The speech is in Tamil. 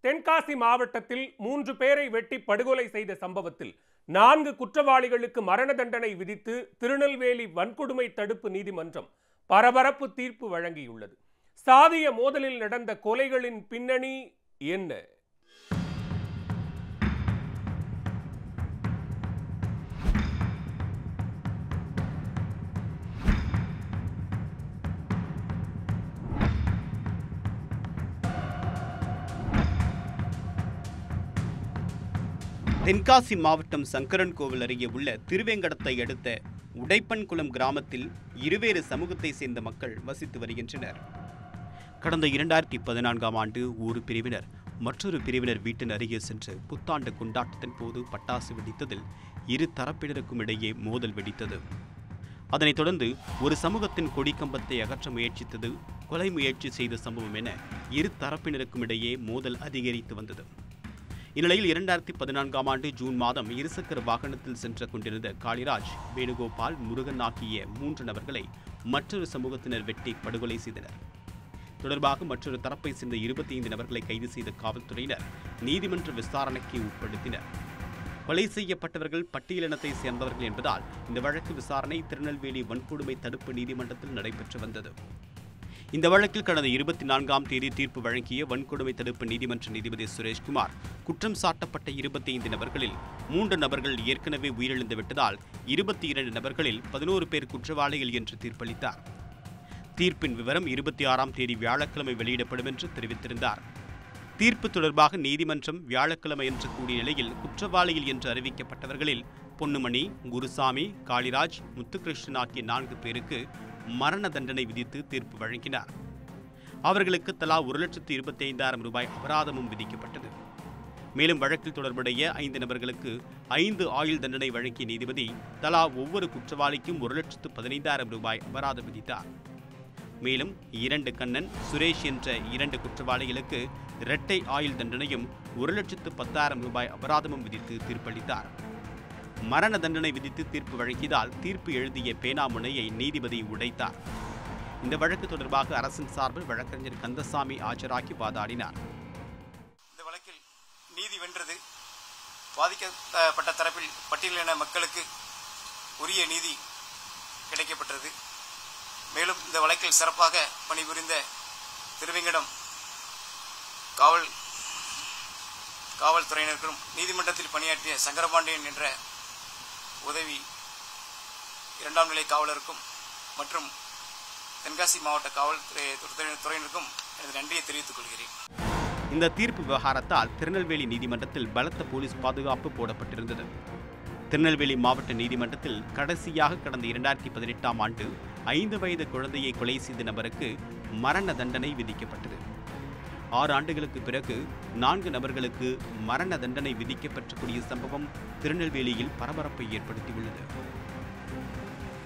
தென்காசி மாவட்டத்தில் மூன்று பேரை வெட்டி படுகொலை செய்த சம்பவத்தில் நான்கு குற்றவாளிகளுக்கு மரண தண்டனை விதித்து திருநெல்வேலி வன்கொடுமை தடுப்பு நீதிமன்றம் பரபரப்பு தீர்ப்பு வழங்கியுள்ளது சாதிய மோதலில் நடந்த கொலைகளின் பின்னணி என்ன தென்காசி மாவட்டம் சங்கரன் கோவில் அருகே உள்ள திருவேங்கடத்தை அடுத்த உடைப்பன்குளம் கிராமத்தில் இருவேறு சமூகத்தை சேர்ந்த மக்கள் வசித்து வருகின்றனர் கடந்த இரண்டாயிரத்தி பதினான்காம் ஆண்டு ஒரு பிரிவினர் மற்றொரு பிரிவினர் வீட்டின் அருகே சென்று புத்தாண்டு கொண்டாட்டத்தின் போது பட்டாசு வெடித்ததில் இரு தரப்பினருக்கும் இடையே மோதல் வெடித்தது அதனைத் தொடர்ந்து ஒரு சமூகத்தின் கொடிக்கம்பத்தை அகற்ற முயற்சித்தது கொலை முயற்சி செய்த சம்பவம் என இரு தரப்பினருக்கும் இடையே மோதல் அதிகரித்து வந்தது இந்நிலையில் இரண்டாயிரத்தி பதினான்காம் ஆண்டு ஜூன் மாதம் இருசக்கர வாகனத்தில் சென்று கொண்டிருந்த காளிராஜ் வேணுகோபால் முருகன் ஆகிய மூன்று நபர்களை மற்றொரு சமூகத்தினர் வெட்டி படுகொலை செய்தனர் தொடர்பாக மற்றொரு தரப்பை சேர்ந்த இருபத்தி ஐந்து நபர்களை கைது செய்த காவல்துறையினர் நீதிமன்ற விசாரணைக்கு உட்படுத்தினர் கொலை செய்யப்பட்டவர்கள் பட்டியலினத்தை சேர்ந்தவர்கள் என்பதால் இந்த வழக்கு விசாரணை திருநெல்வேலி வன்கொடுமை தடுப்பு நீதிமன்றத்தில் நடைபெற்று வந்தது இந்த வழக்கில் கடந்த இருபத்தி நான்காம் தேதி தீர்ப்பு வழங்கிய வன்கொடுமை தடுப்பு நீதிமன்ற நீதிபதி சுரேஷ்குமார் குற்றம் சாட்டப்பட்ட இருபத்தி ஐந்து நபர்களில் மூன்று நபர்கள் ஏற்கனவே உயிரிழந்து விட்டதால் இருபத்தி இரண்டு நபர்களில் பதினோரு பேர் குற்றவாளிகள் என்று தீர்ப்பளித்தார் தீர்ப்பின் விவரம் இருபத்தி ஆறாம் தேதி வியாழக்கிழமை வெளியிடப்படும் என்று தெரிவித்திருந்தார் தீர்ப்பு தொடர்பாக நீதிமன்றம் வியாழக்கிழமை என்று கூடிய நிலையில் குற்றவாளிகள் என்று அறிவிக்கப்பட்டவர்களில் பொன்னுமணி குருசாமி காளிராஜ் முத்துகிருஷ்ணன் ஆகிய நான்கு பேருக்கு மரண தண்டனை விதித்து தீர்ப்பு வழங்கினார் அவர்களுக்கு தலா ஒரு லட்சத்து இருபத்தி ஐந்தாயிரம் ரூபாய் அபராதமும் விதிக்கப்பட்டது மேலும் வழக்கில் தொடர்புடைய ஐந்து நபர்களுக்கு ஐந்து ஆயுள் தண்டனை வழங்கிய நீதிபதி தலா ஒவ்வொரு குற்றவாளிக்கும் ஒரு லட்சத்து பதினைந்தாயிரம் ரூபாய் அபராதம் விதித்தார் மேலும் இரண்டு கண்ணன் சுரேஷ் என்ற இரண்டு குற்றவாளிகளுக்கு இரட்டை ஆயுள் தண்டனையும் ஒரு லட்சத்து பத்தாயிரம் ரூபாய் அபராதமும் விதித்து தீர்ப்பளித்தார் மரண தண்டனை விதித்து தீர்ப்பு வழங்கியதால் தீர்ப்பு எழுதிய பேனாமுனையை நீதிபதி உடைத்தார் இந்த வழக்கு தொடர்பாக அரசின் சார்பில் வழக்கறிஞர் கந்தசாமி ஆஜராகி வாதாடினார் இந்த வழக்கில் நீதி வென்றது பாதிக்கப்பட்ட தரப்பில் பட்டியலின மக்களுக்கு உரிய நீதி கிடைக்கப்பட்டது மேலும் இந்த வழக்கில் சிறப்பாக பணிபுரிந்த திருவேங்கடம் காவல் காவல்துறையினருக்கும் நீதிமன்றத்தில் பணியாற்றிய சங்கரபாண்டியன் என்ற உதவி இரண்டாம் நிலை காவலருக்கும் மற்றும் தென்காசி மாவட்ட காவல்துறை துறை- துறையினருக்கும் எனது நன்றியை தெரிவித்துக் கொள்கிறேன் இந்த தீர்ப்பு விவகாரத்தால் திருநெல்வேலி நீதிமன்றத்தில் பலத்த போலீஸ் பாதுகாப்பு போடப்பட்டிருந்தது திருநெல்வேலி மாவட்ட நீதிமன்றத்தில் கடைசியாக கடந்த இரண்டாயிரத்தி பதினெட்டாம் ஆண்டு ஐந்து வயது குழந்தையை கொலை செய்த நபருக்கு மரண தண்டனை விதிக்கப்பட்டது ஆறு ஆண்டுகளுக்கு பிறகு நான்கு நபர்களுக்கு மரண தண்டனை விதிக்கப்பட்டக்கூடிய சம்பவம் திருநெல்வேலியில் பரபரப்பை ஏற்படுத்தியுள்ளது